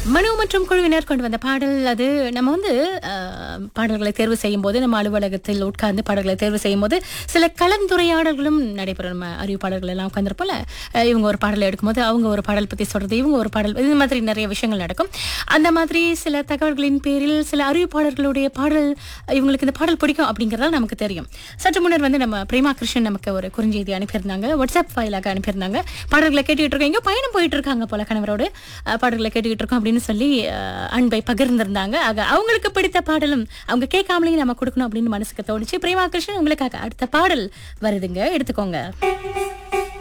மனு மற்றும் குழுவினர் கொண்டு வந்த பாடல் அது நம்ம வந்து அஹ், பாடல்களை தேர்வு செய்யும் போது நம்ம அலுவலகத்தில் உட்கார்ந்து பாடல்களை தேர்வு செய்யும் போது சில கலந்துரையாடல்களும் நடைபெறும் நம்ம அறிவிப்பாளர்கள் எல்லாம் உட்காந்துருப்போல இவங்க ஒரு பாடலை எடுக்கும்போது அவங்க ஒரு பாடல் பத்தி சொல்றது இவங்க ஒரு பாடல் இது மாதிரி நிறைய விஷயங்கள் நடக்கும் அந்த மாதிரி சில தகவல்களின் பேரில் சில அறிவிப்பாளர்களுடைய பாடல் இவங்களுக்கு இந்த பாடல் பிடிக்கும் அப்படிங்கறதால நமக்கு தெரியும் சற்று முன்னர் வந்து நம்ம பிரேமா கிருஷ்ணன் நமக்கு ஒரு குறுஞ்செய்தி அனுப்பியிருந்தாங்க வாட்ஸ்அப் ஃபைலாக அனுப்பியிருந்தாங்க பாடல்களை கேட்டுக்கிட்டு இருக்கோம் எங்கேயோ பயணம் போயிட்டு இருக்காங்க போல கணவரோடு அஹ், பாடல்களை கேட்டுக்கிட்டு இருக்கோம் அப்படின்னு சொல்லி அஹ், அன்பை பகிர்ந்திருந்தாங்க ஆக அவங்களுக்கு பிடித்த பாடலும் அவங்க கேட்காமலேயும் நம்ம கொடுக்கணும் அப்படின்னு மனசுக்கு தோணுச்சு பிரேமா கிருஷ்ணன் உங்களுக்காக அடுத்த பாடல் வருதுங்க எடுத்துக்கோங்க